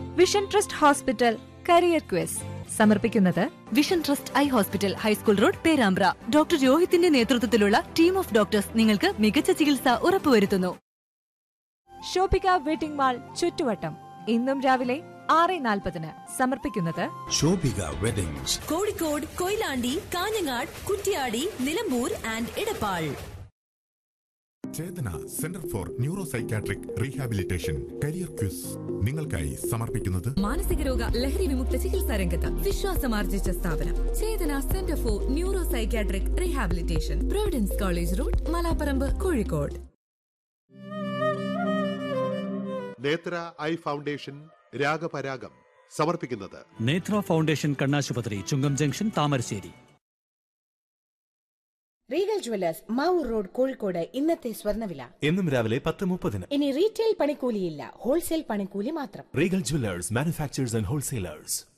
vision Trust Hospital career quiz സമർപ്പിക്കുന്നത് Vision Trust Eye Hospital high school road Perambra doctor രോഹിത്തിന്റെ നേതൃത്വത്തിലുള്ള team of doctors നിങ്ങൾക്ക് മികച്ച ചികിത്സ ഉറപ്പുവരുത്തുന്നു ഷോപ്പിക വെഡിംഗ് മാൾ ചുറ്റുവട്ടം ഇന്നും രാവിലെ ആറ് നാൽപ്പതിന് സമർപ്പിക്കുന്നത് Shobhika weddings Kozhikode Koyilandy Kanhangad Kuttiady Nilambur and Edappal Chethana centre for neuro psychiatric rehabilitation career quiz നിങ്ങൾക്കായി സമർപ്പിക്കുന്നത് മാനസിക രോഗ ലഹരി വിമുക്ത ചികിത്സാ രംഗത്ത് വിശ്വാസമാർജിച്ച സ്ഥാപനം Chethana centre for neuro psychiatric rehabilitation Providence College road Malaparamba Kozhikode Nethra eye foundation Ragaparagam സമർപ്പിക്കുന്നത് നേത്ര ഫൗണ്ടേഷൻ കണ്ണാശുപത്രി Chungam junction Thamarassery Regal Jewellers Mavoor road Kozhikode ഇന്നത്തെ സ്വർണ്ണവില എന്നും രാവിലെ പത്ത് മുപ്പതിന് ഇനി റീറ്റെയിൽ പണിക്കൂലിയില്ല ഹോൾസെയിൽ പണിക്കൂലി മാത്രം Regal Jewellers manufacturers and wholesalers